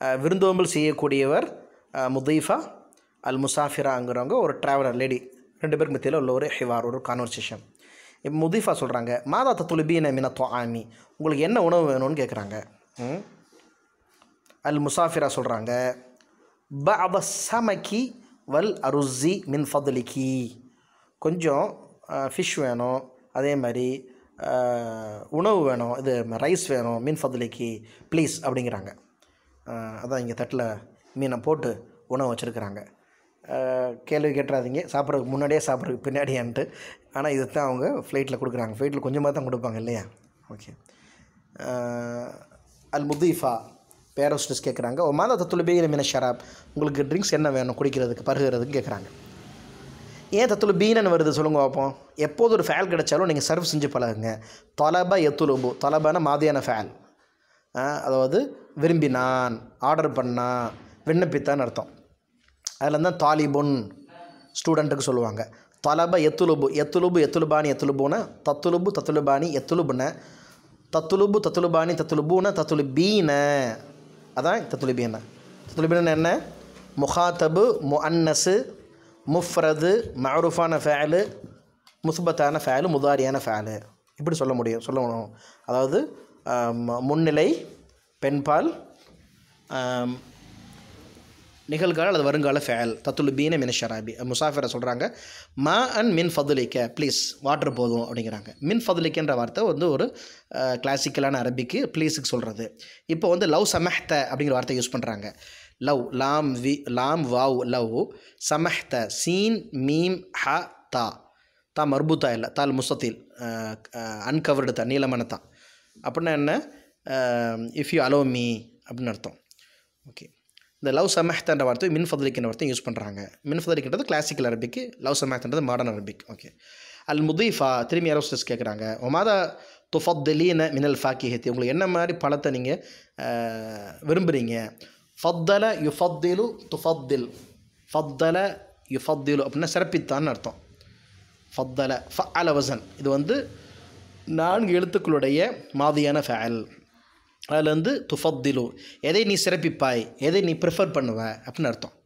அஹ், விருந்தோம்பல் செய்யக்கூடியவர் அஹ், முதைஃபா அல் முசாஃபிராங்கிறவங்க ஒரு ட்ராவலர் லேடி ரெண்டு பேருக்கு மத்தியில் உள்ள ஒரு ஹிவார் ஒரு கான்வர்சேஷன் இப்போ முதைஃபா சொல்கிறாங்க மாதா தத்துலுபீன மின ஆமி உங்களுக்கு என்ன உணவு வேணும்னு கேட்குறாங்க ம் அல் முசாஃபிரா சொல்கிறாங்க பஅத சமக்கி வல் அருசி மின் ஃபதுலிக்கி கொஞ்சம் ஃபிஷ் வேணும் அதே மாதிரி அஹ், உணவு வேணும் இது ரைஸ் வேணும் மீன் ஃபதுலிக்கி ப்ளீஸ் அப்படிங்கிறாங்க அஹ், அதான் இங்கே தட்டில் மீனை போட்டு உணவு வச்சுருக்குறாங்க கேள்வி கேட்டுறாதீங்க சாப்பிட்றதுக்கு முன்னாடியே சாப்பிட்றதுக்கு பின்னாடியான்ட்டு ஆனால் இது தான் அவங்க ஃப்ளைட்டில் கொடுக்குறாங்க ஃப்ளைட்டில் கொஞ்சமாக தான் கொடுப்பாங்க இல்லையா ஓகே அல் முதீஃபா பேரோஸ்டஸ் கேட்குறாங்க ஓ மாதா தத்துலுபீன மீன ஷராப் உங்களுக்கு ட்ரிங்க்ஸ் என்ன வேணும் குடிக்கிறதுக்கு பருகிறதுக்கு கேட்குறாங்க ஏன் தத்துல பீனன் வருது சொல்லுங்க பார்ப்போம் எப்போது ஒரு ஃபேல் கிடைச்சாலும் நீங்கள் சர்வ் செஞ்சு பழகுங்க தொலபா எத்துலுபு தொலபான மாதியான ஃபேல் அதாவது விரும்பினான் ஆர்டர் பண்ணா விண்ணப்பித்தான்னு அர்த்தம் அதில் தான் தாலிபுன் ஸ்டூடெண்ட்டுக்கு சொல்லுவாங்க தொலப எத்துலுபு எத்துலுபு எத்துலுபானி எத்துலுபுன தத்துலுபு தத்துலுபானி எத்துலுபுன தத்துலுபு தத்துலுபானி தத்துலுபூன தத்துலுபீன அதான் தத்துலுபீன தத்துலுபீன என்ன முஹாத்தபு முஅன்னஸு முஃப்ரது மஅரூஃபான ஃபேலு முஸ்பத்தான ஃபேலு முதாரியான ஃபேலு இப்படி சொல்ல முடியும் சொல்லணும் அதாவது ஆம், முன்னிலை பெண்பால் ஆம், நிகழ்கால அல்லது வருங்கால ஃபேல் தத்துலு பீன மின் ஷராபி முசாஃபிரை சொல்கிறாங்க மா அண்ட் மின் ஃபதுலிக்க ப்ளீஸ் வாட்டர் போதும் அப்படிங்கிறாங்க மின் ஃபதுலிக்கன்ற வார்த்தை வந்து ஒரு கிளாசிக்கலான அரபிக்கு ப்ளீஸுக்கு சொல்கிறது இப்போ வந்து லவ் சமஹ்த அப்படிங்கிற வார்த்தை யூஸ் பண்ணுறாங்க லவ் லாம் வி லாம் வாவ் லவ் சமஹ்த சீன் மீம் ஹ தா தா மர்பூத்தா இல்லை தால் முஸ்தத்தில் அன்கவர்டு தான் நீளமான தான் அப்படின்னா என்ன இஃப் யூ அலோ மீ அப்படின்னு அர்த்தம் ஓகே இந்த லவ் சமஹ்தன்ற வார்த்தை மின் ஃபதலிக்கின்ற வார்த்தை யூஸ் பண்ணுறாங்க மின் ஃபதலிக்கின்றது கிளாசிக்கல் அரபிக்கு லவ் சமஹ்தன்றது மாடர்ன் அரபிக் ஓகே அல் முதீஃபா திரும்பி அரோஸ்டஸ் கேட்குறாங்க ஒமாதா துஃபத்தலீன மினல் ஃபாக்கிஹத்தி உங்களுக்கு என்ன மாதிரி பழத்தை நீங்கள் விரும்புகிறீங்க ஃபத்தல யுஃபத்திலு துஃபத்தில் ஃபத்தல யுஃபத்திலு அப்படின்னா சிறப்பித்தான்னு அர்த்தம் ஃபத்தல ஃப அல வசன் இது வந்து நான்கு எழுத்துக்களுடைய மாதியான ஃபேல் அதில் வந்து துஃபத்திலு எதை நீ சிறப்பிப்பாய் எதை நீ ப்ரிஃபர் பண்ணுவ அப்படின்னு அர்த்தம்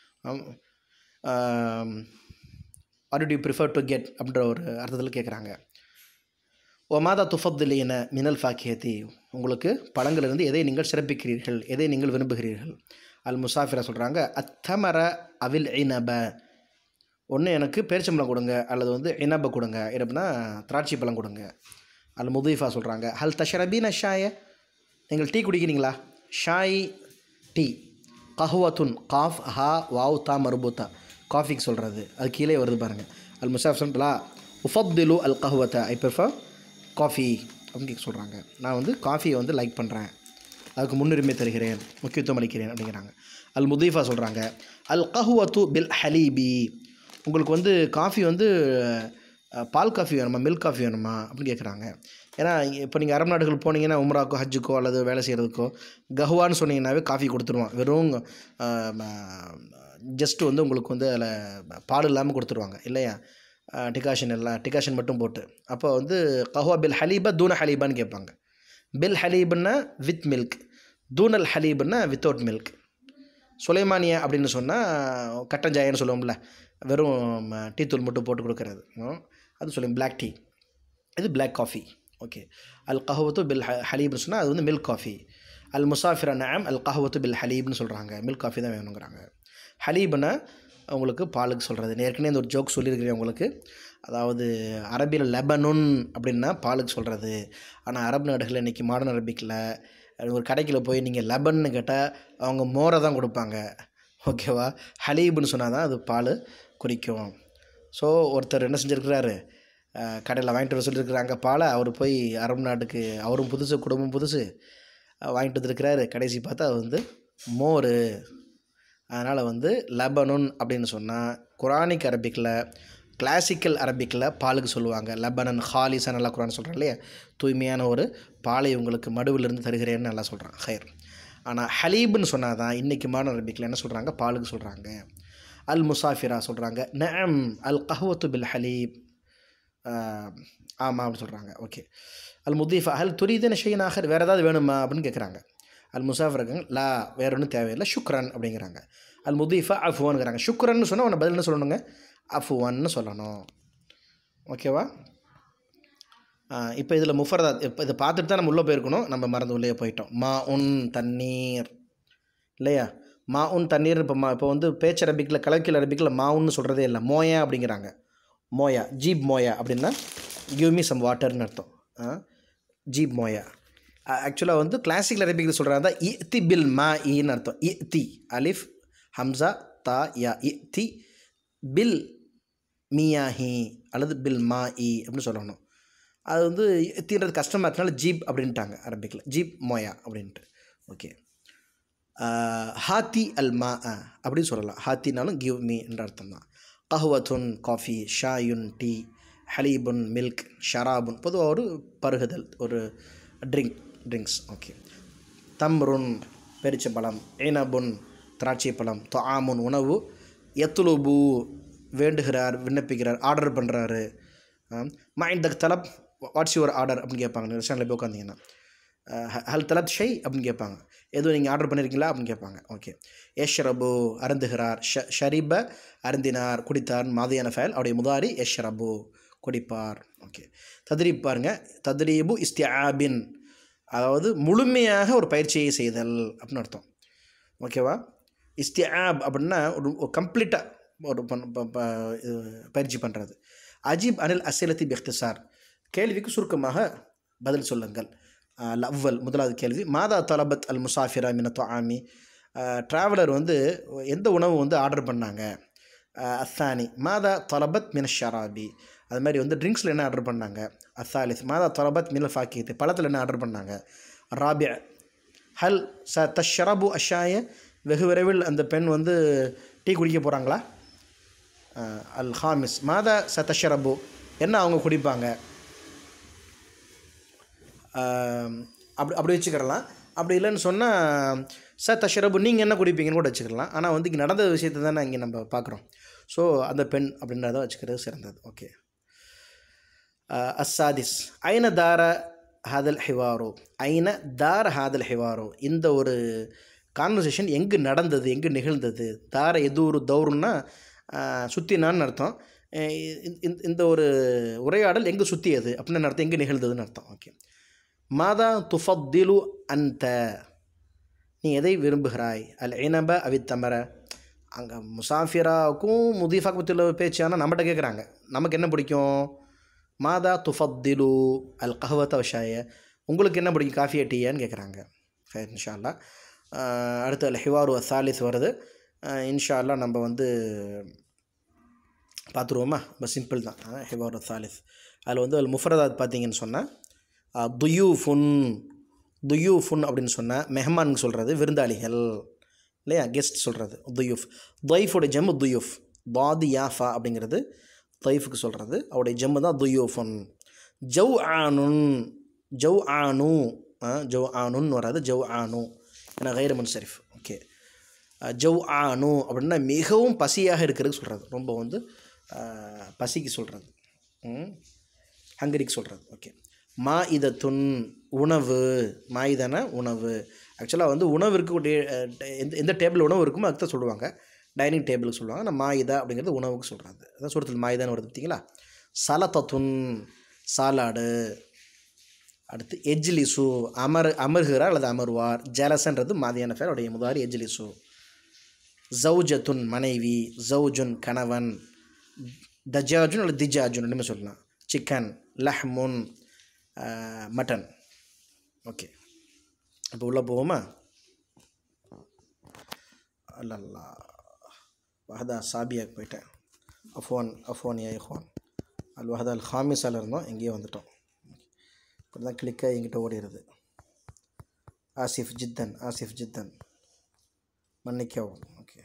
are do you prefer to get அப்படின்ற ஒரு அர்த்தத்தில் கேட்குறாங்க ஓ மாதா துஃபத்துலீன மினல் ஃபாக்கியத்தி உங்களுக்கு பழங்களிலிருந்து எதை நீங்கள் சிறப்பிக்கிறீர்கள் எதை நீங்கள் விரும்புகிறீர்கள் அல் முசாஃபிரா சொல்கிறாங்க அத்தமர அவில் இனப ஒன்று எனக்கு பேரிச்சம்பழம் கொடுங்க அல்லது வந்து இனப கொடுங்க இனப்னா திராட்சை பழம் கொடுங்க அல் முதீஃபா சொல்கிறாங்க ஹல் தஷரபீன ஷாய நீங்கள் டீ குடிக்கிறீங்களா ஷாய் டீ கஹுவத்துன் காஃப் ஹா வாவ் தா மருபூத்தா காஃபிக்கு சொல்கிறது அது கீழே வருது பாருங்கள் அல் முசாஃப் சொல்லா உஃபப்திலு அல் கஹுவத்தா ஐ ப்ரிஃபர் காஃபி அப்படின்னு கேட்க சொல்கிறாங்க நான் வந்து காஃபியை வந்து லைக் பண்ணுறேன் அதுக்கு முன்னுரிமை தருகிறேன் முக்கியத்துவம் அளிக்கிறேன் அப்படிங்கிறாங்க அல் முதீஃபா சொல்கிறாங்க அல் கஹுவத்து பில் ஹலீபி உங்களுக்கு வந்து காஃபி வந்து அஹ், பால் காஃபி வேணுமா மில்க் காஃபி வேணுமா அப்படின்னு கேட்குறாங்க ஏன்னா இப்போ நீங்கள் அரபு நாடுகள் போனீங்கன்னா உம்ராக்கோ ஹஜ்ஜுக்கோ அல்லது வேலை செய்கிறதுக்கோ கஹுவான்னு சொன்னீங்கன்னாவே காஃபி கொடுத்துருவான் வெறும் ஜஸ்ட் வந்து உங்களுக்கு வந்து அதில் பால் இல்லாமல் கொடுத்துருவாங்க இல்லையா டிகாஷன் எல்லாம் டிகாஷன் மட்டும் போட்டு அப்போ வந்து கஹுவா பில் ஹலீபா தூன ஹலீபான்னு கேட்பாங்க பில் ஹலீப்னா வித் மில்க் தூனல் ஹலீப்னா வித்தவுட் மில்க் சுலைமானியா அப்படின்னு சொன்னால் கட்டஞ்சாயன்னு சொல்லுவோம்ல வெறும் டீ தூள் மட்டும் போட்டு கொடுக்கறது ம், அது சொல்லுவோம் Black டீ இது Black காஃபி ஓகே அல் கஹவத்து பில் ஹ ஹலீப்னு சொன்னால் அது வந்து மில்க் காஃபி அல் முசாஃபிர நாம் அல் கஹவத்து பில் ஹலீப்னு சொல்கிறாங்க மில்க் காஃபி தான் வேணுங்கிறாங்க ஹலீப்னா உங்களுக்கு பாலுக்கு சொல்கிறது ஏற்கனவே இந்த ஒரு ஜோக் சொல்லியிருக்கிறேன் உங்களுக்கு அதாவது அரபியில் லெபனுன் அப்படின்னா பாலுக்கு சொல்கிறது ஆனால் அரபு நாடுகளில் இன்றைக்கி மாடர்ன் அரபிக்கில் ஒரு கடைக்கில் போய் நீங்கள் லெபன்னு கேட்டால் அவங்க மோரை தான் கொடுப்பாங்க ஓகேவா ஹலீப்னு சொன்னால் தான் அது பால் குறிக்கும் ஸோ ஒருத்தர் என்ன செஞ்சுருக்கிறாரு கடையில் வாங்கிட்டு வர சொல்லியிருக்கிறாங்க பாலை அவர் போய் அரபு நாட்டுக்கு அவரும் புதுசு குடும்பம் புதுசு அஹ் வாங்கிட்டு வந்திருக்கிறாரு கடைசி பார்த்தா அது வந்து மோர் அதனால் வந்து லெபனுன் அப்படின்னு சொன்னால் குரானிக் அரபிக்கில் கிளாசிக்கல் அரபிக்கில் பாலுக்கு சொல்லுவாங்க லெபனன் ஹாலிசா நல்லா குரான் சொல்கிறேன் இல்லையா தூய்மையான ஒரு பாலை உங்களுக்கு மடுவிலிருந்து தருகிறேன்னு நல்லா சொல்கிறான் ஹைர் ஆனால் ஹலீப்னு சொன்னால் தான் இன்றைக்கி மாடர்ன் அரபிக்கில் என்ன சொல்கிறாங்க பாலுக்கு சொல்கிறாங்க அல் முசாஃபிரா சொல்கிறாங்க நஅம் அல் கஹ்வத்து பில் ஹலீப் ஆமாம் அப்படின்னு சொல்கிறாங்க ஓகே அல் முதீஃபா ஹல் துரிதன ஷெயின் ஆஹர் வேறு ஏதாவது வேணுமா அப்படின்னு கேட்குறாங்க அல் முசாஃபர் இருக்காங்க லா வேற ஒன்றும் தேவையில்லை ஷுக்ரன் அப்படிங்கிறாங்க அல் முதீஃபா அஃபுவான்ங்கிறாங்க ஷுக்ரன்னு சொன்னால் உன்னை பதில் என்ன சொல்லணுங்க அஃபுவான்னு சொல்லணும் ஓகேவா இப்போ இதில் முஃபரதாத் இப்போ இதை பார்த்துட்டு தான் நம்ம உள்ளே போயிருக்கணும் நம்ம மறந்து உள்ளே போயிட்டோம் மா உன் தண்ணீர் இல்லையா மா உன் தண்ணீர் இப்போ மா இப்போ வந்து பேச்சு அரபிக்கில் கலக்கில் அரபிக்கில் மா உன்னு சொல்கிறதே இல்லை மோயா அப்படிங்கிறாங்க மோயா ஜீப் மோயா அப்படின்னா கிவ் மீ சம் வாட்டர்னு அர்த்தம் ஆ? ஜீப் மோயா ஆக்சுவலாக வந்து கிளாசிக்கல் அரபிக்கில் சொல்கிறாங்க இ தி பில் மா ஈன்னு அர்த்தம் இ தி அலிஃப் ஹம்சா தா யா இ தி பில் மியாஹி அல்லது பில் மா இ அப்படின்னு சொல்லணும் அது வந்து தீர்றது கஷ்டமாக இருக்கனால ஜீப் அப்படின்ட்டாங்க அரபிக்கில் ஜீப் மோயா அப்படின்ட்டு ஓகே ஹாத்தி அல் மா அப்படின்னு சொல்லலாம் ஹாத்தினாலும் கிவ் மீ என்ற அர்த்தம் தான் கஹ்வத்துன் காஃபி ஷாயுன் டீ ஹலீபுன் மில்க் ஷராபுன் பொதுவாக ஒரு பருகுதல் ஒரு ட்ரிங்க் ட்ரிங்க்ஸ் ஓகே தம்ருன் பெரிச்சப்பழம் இனபுன் திராட்சை பழம் தொஆமுன் உணவு எத்துலுபு வேண்டுகிறார் விண்ணப்பிக்கிறார் ஆர்டர் பண்ணுறாரு மைண்ட் த தலப் வாட்ஸ் யுவர் ஆர்டர் அப்படின்னு கேட்பாங்க ரெஸ்டாரண்ட்டில் போய் உட்காந்திங்கன்னா ஹல் தலப் ஷை அப்படின்னு கேட்பாங்க எதுவும் நீங்கள் ஆர்டர் பண்ணியிருக்கீங்களா அப்படின்னு கேட்பாங்க ஓகே யஷ்ரபு அருந்துகிறார் ஷ ஷரிப அருந்தினார் குடித்தார் மாதியான ஃபயல் அவருடைய முதாரி யஷ்ரபு குடிப்பார் ஓகே தத்ரீப் பாருங்க தத்ரீபு இஸ்தியாபின் அதாவது முழுமையாக ஒரு பயிற்சியை செய்தல் அப்படின்னு அர்த்தம் ஓகேவா இஸ்தியாப் அப்படின்னா ஒரு கம்ப்ளீட்டாக ஒரு பண் ப- ப- இது பயிற்சி பண்ணுறது அஜீப் அனில் அசிலத்தி பெக்திசார் கேள்விக்கு சுருக்கமாக பதில் சொல்லுங்கள் அல் அவ்வல் முதலாவது கேள்வி மாதா தலபத் அல் முசாஃபிரா மின தொஆமி ட்ராவலர் வந்து எந்த உணவு வந்து ஆர்டர் பண்ணாங்க அஹ், அத்தானி மாதா தலபத் மின ஷராபி அது மாதிரி வந்து ட்ரிங்க்ஸில் என்ன ஆர்டர் பண்ணாங்க அத்தாலிஸ் மாதா தலபத் மின ஃபாக்கியத்து பழத்தில் என்ன ஆர்டர் பண்ணாங்க ராபியா ஹல் ச தஷ்ரபு அஷாய வெகு விரைவில் அந்த பெண் வந்து டீ குடிக்க போகிறாங்களா அல் ஹாமிஸ் மாதா ச தஷ்ரபு என்ன அவங்க குடிப்பாங்க ஆம், அப்படி அப்படி வச்சுக்கிடலாம் அப்படி இல்லைன்னு சொன்னால் ச தஷ்ரபு நீங்கள் என்ன குடிப்பீங்கன்னு கூட வச்சுக்கலாம் ஆனால் வந்து இங்கே நடந்த விஷயத்தை தானே இங்கே நம்ம பார்க்குறோம் ஸோ அந்த பெண் அப்படின்றத வச்சுக்கிறது சிறந்தது ஓகே அஸ்ஸாதிஸ் ஐன தார ஹாதல் ஹிவாரோ ஐன தார ஹாதல் ஹிவாரோ இந்த ஒரு கான்வர்சேஷன் எங்கு நடந்தது எங்கு நிகழ்ந்தது தார எதூரு தௌருன்னா சுற்றினான்னு அர்த்தம் அஹ் இந்த- இந்த- இந்த ஒரு உரையாடல் எங்கே சுற்றியது அப்படின்னு அர்த்தம் எங்கே நிகழ்ந்ததுன்னு அர்த்தம் ஓகே மாதா துஃபத்திலு அந்த நீ எதை விரும்புகிறாய் அல் இனப அவித்தமர அங்கே முசாஃபிராவுக்கும் முதீஃபாக்கு பற்றியுள்ள பேச்சு ஆனால் நம்மகிட்ட கேட்குறாங்க நமக்கு என்ன பிடிக்கும் மாதா துஃபத்திலு அல் கஹவத்த விஷாய உங்களுக்கு என்ன பிடிக்கும் காஃபியா டீயான்னு கேட்குறாங்க ஃபைர் இன்ஷா அல்லா அஹ் அடுத்து அல் ஹிவாரு சாலிஸ் வருது அஹ் இன்ஷா அல்லா நம்ம வந்து பார்த்துருவோமா ரொம்ப சிம்பிள் தான் அஹ் ஹிவாரு சாலிஸ் அதில் வந்து அல் முஃபரதாத் பார்த்தீங்கன்னு சொன்னால் துயூஃபுன் துயூஃபுன் அப்படின்னு சொன்னால் மெஹமானுக்கு சொல்கிறது விருந்தாளிகள் இல்லையா கெஸ்ட் சொல்கிறது துயூஃப் துயஃபோட ஜம்மு துயூஃப் பாதி யாஃபா அப்படிங்கிறது துயஃபுக்கு சொல்கிறது அவருடைய ஜம்மு தான் துயூஃபுன் ஜவ் ஆனுன் ஜவ் ஆனு ஜவ் ஆனுன்னு வராது ஜவ் ஆனு ஏன்னா கைர முன்சரிஃப் ஓகே ஜவ் ஆனு அப்படின்னா மிகவும் பசியாக இருக்கிறதுக்கு சொல்கிறது ரொம்ப வந்து அஹ், பசிக்கு சொல்கிறது ஹங்கரிக்கு சொல்கிறது ஓகே மா இத துன் உணவு மாயுதான உணவு ஆக்சுவலாக வந்து உணவு இருக்கக்கூடிய அஹ், எந்த எந்த டேபிள் உணவு இருக்குமோ அதுக்கு தான் சொல்லுவாங்க டைனிங் டேபிளுக்கு சொல்லுவாங்க ஆனால் மாயுதா அப்படிங்கிறது உணவுக்கு சொல்கிறது அதான் சூரத்தில் மாயுதான்னு வருது பார்த்தீங்களா சலத்தத்துன் சாலாடு அடுத்து எஜ்லிசு அமர் அமர்கிறார் அல்லது அமர்வார் ஜலசன்றது மாதியான பேர் அவருடைய முதாரி எஜ்லிசு ஜவுஜத்துன் மனைவி ஜவுஜுன் கணவன் தஜாஜுன் அல்லது திஜாஜுன் ரெண்டுமே சொல்லலாம் சிக்கன் லஹ்முன் மட்டன் ஓகே இப்போ உள்ளே போவோமா அல்லல்லா வஹதா சாபியாக்கு போயிட்டேன் அஃப்வான் அஃப்வான் ஏ இஹ்வான் அல் வஹதா அல் ஹாமிஸால் இருந்தோம் எங்கேயோ வந்துட்டோம் இப்போ தான் கிளிக்காக எங்கிட்ட ஓடிடுது ஆசிஃப் ஜித்தன் ஆசிஃப் ஜித்தன் மன்னிக்கவும் ஓகே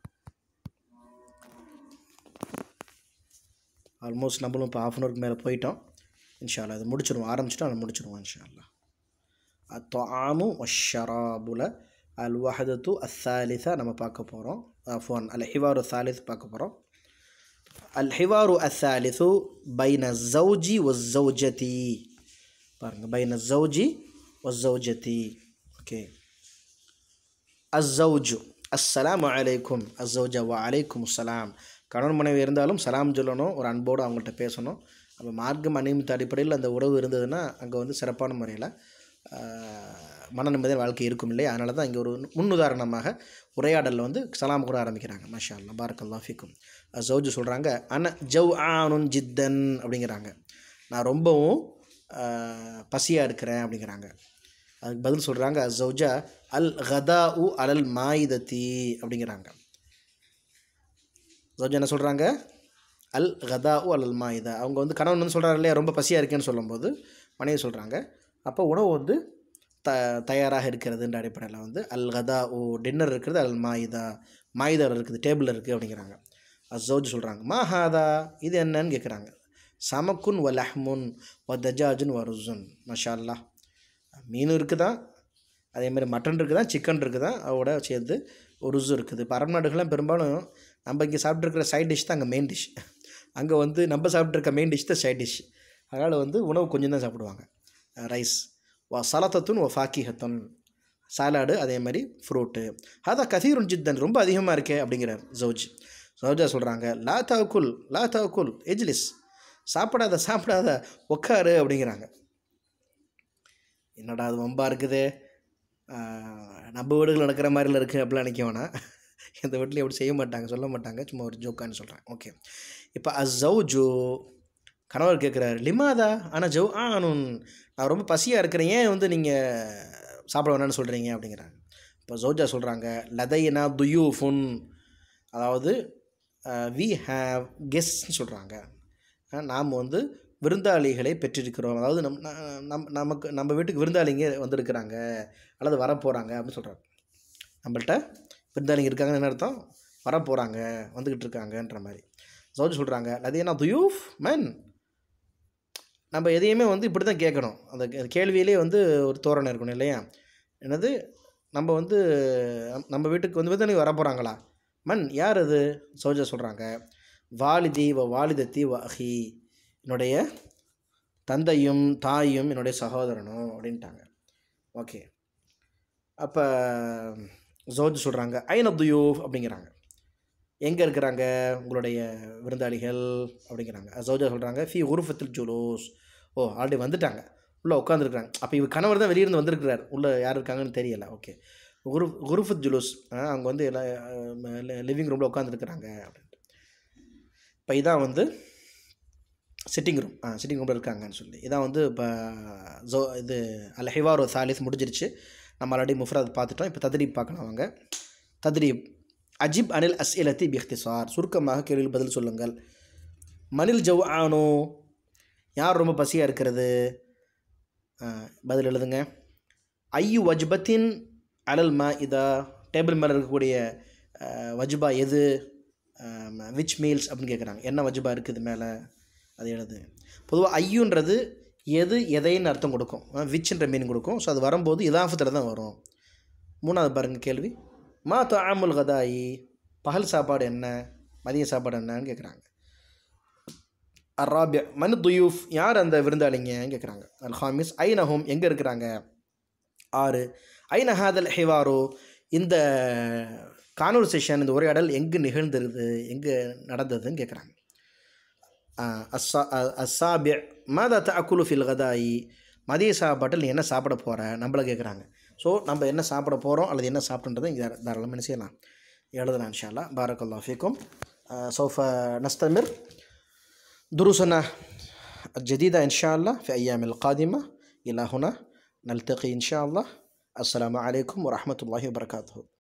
ஆல்மோஸ்ட் நம்மளும் இப்போ ஆஃப் அன் ஹவருக்கு மேலே போயிட்டோம் இன்ஷால்லா அது முடிச்சிடுவோம் ஆரம்பிச்சிட்டோம் அதை முடிச்சிடுவோம் இன்ஷால்லா அத்தாமு வஷராபுல அல் வஹதத்து அத்தாலிசா நம்ம பார்க்க போகிறோம் ஃபோன் அல் ஹிவாரு சாலிஸ் பார்க்க போகிறோம் அல் ஹிவாரு அத்தாலிசு பைன ஜவுஜி ஒ ஜவுஜதி பாருங்கள் பைன ஜவுஜி ஒ ஜவுஜதி ஓகே அஸ்ஸௌஜு அஸ்ஸலாமு அலைக்கும் அஸ்ஸௌஜா வ அலைக்கும் அஸ்ஸலாம் கணவன் மனைவி இருந்தாலும் சலாம் சொல்லணும் ஒரு அன்போடு அவங்கள்ட்ட பேசணும் அப்போ மார்க்கம் அநியமித்த அடிப்படையில் அந்த உறவு இருந்ததுன்னா அங்கே வந்து சிறப்பான முறையில் மன நிம்மதியான வாழ்க்கை இருக்கும் இல்லையா அதனால தான் இங்கே ஒரு முன்னுதாரணமாக உரையாடலில் வந்து சலாம் கூட ஆரம்பிக்கிறாங்க மாஷா அல்லா பாரக்கல்லா ஃபிக்கும் ஜவுஜு சொல்கிறாங்க அன ஜவ் ஆனுன் ஜித்தன் அப்படிங்கிறாங்க நான் ரொம்பவும் பசியாக இருக்கிறேன் அப்படிங்கிறாங்க அதுக்கு பதில் சொல்கிறாங்க ஜவுஜா அல் கதா உ அலல் மாயிதத்தி அப்படிங்கிறாங்க ஜவுஜா என்ன சொல்கிறாங்க அல் கதா உ அலல் மாயிதா அவங்க வந்து கணவன் வந்து சொல்கிறாரு இல்லையா ரொம்ப பசியாக இருக்கேன்னு சொல்லும்போது மனைவி சொல்கிறாங்க அப்போ உணவு வந்து த தயாராக இருக்கிறதுன்ற அடிப்படையில் வந்து அல் கதா ஓ டின்னர் இருக்கிறது அல் மாயிதா மாயுதர் இருக்குது டேபிள் இருக்குது அப்படிங்கிறாங்க அசோஜ் சொல்கிறாங்க மா ஹாதா இது என்னன்னு கேட்குறாங்க சமக்குன் வ லஹ்முன் வ தஜாஜுன் வ ருசுன் மஷா அல்லா மீன் இருக்குதான் அதேமாதிரி மட்டன் இருக்குதான் சிக்கன் இருக்குதான் அதோட சேர்த்து ஒரு ருசு இருக்குது இப்போ அரபு நாடுகள்லாம் பெரும்பாலும் நம்ம இங்கே சாப்பிட்ருக்கிற சைட் டிஷ் தான் அங்கே மெயின் டிஷ் அங்கே வந்து நம்ம சாப்பிட்ருக்க மெயின் டிஷ் தான் சைட் டிஷ் அதனால் வந்து உணவு கொஞ்சம் தான் சாப்பிடுவாங்க ரைஸ் வா சலத்தத்துன் வ ஃபாக்கிஹத்தன் சாலாடு அதே மாதிரி ஃப்ரூட்டு அதான் கதீருன் ஜித்தன் ரொம்ப அதிகமாக இருக்கே அப்படிங்கிறார் ஜவுஜ் ஜவுஜா சொல்கிறாங்க லா தவக்குல் லா தவக்குல் எஜ்லிஸ் சாப்பிடாத சாப்பிடாத உட்காரு அப்படிங்கிறாங்க என்னடா அது வம்பா இருக்குது நம்ம வீடுகள் நடக்கிற மாதிரில இருக்குது அப்படிலாம் நினைக்க வேணாம் எந்த வீட்லையும் அப்படி செய்ய மாட்டாங்க சொல்ல மாட்டாங்க சும்மா ஒரு ஜோக்கான்னு சொல்கிறேன் ஓகே இப்போ அஸ்ஸௌஜு கணவர் கேட்குறாரு லிமாதா ஆனால் ஜவ் ஆனுன் நான் ரொம்ப பசியாக இருக்கிறேன் ஏன் வந்து நீங்கள் சாப்பிட வேணாம்னு சொல்கிறீங்க அப்படிங்கிறாங்க இப்போ ஜோஜா சொல்கிறாங்க லதைனா துயூஃபுன் அதாவது வி ஹாவ் கெஸ்ட்னு சொல்கிறாங்க நாம் வந்து விருந்தாளிகளை பெற்றிருக்கிறோம் அதாவது நம் நம் நமக்கு நம்ம வீட்டுக்கு விருந்தாளிங்க வந்திருக்கிறாங்க அல்லது வரப்போகிறாங்க அப்படின்னு சொல்கிறாங்க நம்மள்ட்ட விருந்தாளிங்க இருக்காங்கன்னு என்ன அர்த்தம் வரப்போகிறாங்க வந்துக்கிட்டு இருக்காங்கன்ற மாதிரி ஜோஜ் சொல்கிறாங்க லதைனா துயூஃப் மேன் நம்ம எதையுமே வந்து இப்படி தான் கேட்கணும் அந்த கேள்வியிலே வந்து ஒரு தோரணை இருக்கணும் இல்லையா என்னது நம்ம வந்து நம்ம வீட்டுக்கு வந்து வந்து வர போகிறாங்களா மண் யார் அது சோஜா சொல்கிறாங்க வாலிதி வ வாலிதத்தி வ அஹி என்னுடைய தந்தையும் தாயும் என்னுடைய சகோதரனும் அப்படின்ட்டாங்க ஓகே அப்போ ஜோஜ் சொல்கிறாங்க ஐன் அப்துயூஃப் அப்படிங்கிறாங்க எங்கே இருக்கிறாங்க உங்களுடைய விருந்தாளிகள் அப்படிங்கிறாங்க ஜோஜா சொல்கிறாங்க ஃபி உருஃபத்தில் ஜுலூஸ் ஓ ஆல்ரெடி வந்துட்டாங்க உள்ளே உட்காந்துருக்குறாங்க அப்போ இவர் கணவர் தான் வெளியிருந்து வந்திருக்கிறார் உள்ளே யார் இருக்காங்கன்னு தெரியல ஓகே குரு குருஃபத் ஜுலூஸ் அவங்க வந்து எல்லா லிவிங் ரூமில் உட்காந்துருக்குறாங்க அப்படின்ட்டு இப்போ இதான் வந்து சிட்டிங் ரூம் ஆ சிட்டிங் ரூமில் இருக்காங்கன்னு சொல்லி இதான் வந்து இப்போ ஜோ இது அல் ஹிவாரோ சாலிஸ் முடிஞ்சிருச்சு நம்ம ஆல்ரெடி முஃப்ராத் பார்த்துட்டோம் இப்போ தத்ரீப் பார்க்கலாம் அவங்க தத்ரீப் அஜிப் அனில் அஸ் இலத்தி பிஹ்திசார் சுருக்கமாக கேள்வியில் பதில் சொல்லுங்கள் மனில் ஜவ் ஆனோ யார் ரொம்ப பசியாக இருக்கிறது பதில் எழுதுங்க ஐயு வஜ்பத்தின் அலல் மா இதா டேபிள் மேலே இருக்கக்கூடிய வஜ்பா எது விச் மீல்ஸ் அப்படின்னு கேட்குறாங்க என்ன வஜ்பா இருக்குது மேலே அது எழுது பொதுவாக ஐயுன்றது எது எதைன்னு அர்த்தம் கொடுக்கும் விச்ன்ற மீன் கொடுக்கும் ஸோ அது வரும்போது இதாஃபத்தில் தான் வரும் மூணாவது பாருங்கள் கேள்வி மா தாமுல் கதாயி பகல் சாப்பாடு என்ன மதிய சாப்பாடு என்னன்னு கேட்குறாங்க அராபியா மனு துயூஃப் யார் அந்த விருந்தாளிங்கன்னு கேட்குறாங்க அல் ஹாமிஸ் ஐநஹோம் எங்கே இருக்கிறாங்க ஆறு ஐநஹாதல் ஹிவாரோ இந்த கான்வர்சேஷன் இந்த உரையாடல் எங்கு நிகழ்ந்துருது எங்கே நடந்ததுன்னு கேட்குறாங்க அஸ்ஸா அஸ்ஸாபிய மாதா தக்குலு ஃபில் கதாயி மதிய சாப்பாட்டில் நீ என்ன சாப்பிட போகிற நம்மளை கேட்குறாங்க ஸோ நம்ம என்ன சாப்பிட போகிறோம் அல்லது என்ன சாப்பிட்றதை இங்கே தாராளமாக என்ன செய்யலாம் எழுதலாம் இன்ஷால்லா பாரக்கல்லா ஃபீக்கும் سوف نستمر دروسنا الجديدة إن شاء الله في أيام القادمة إلى هنا نلتقي إن شاء الله السلام عليكم ورحمة الله وبركاته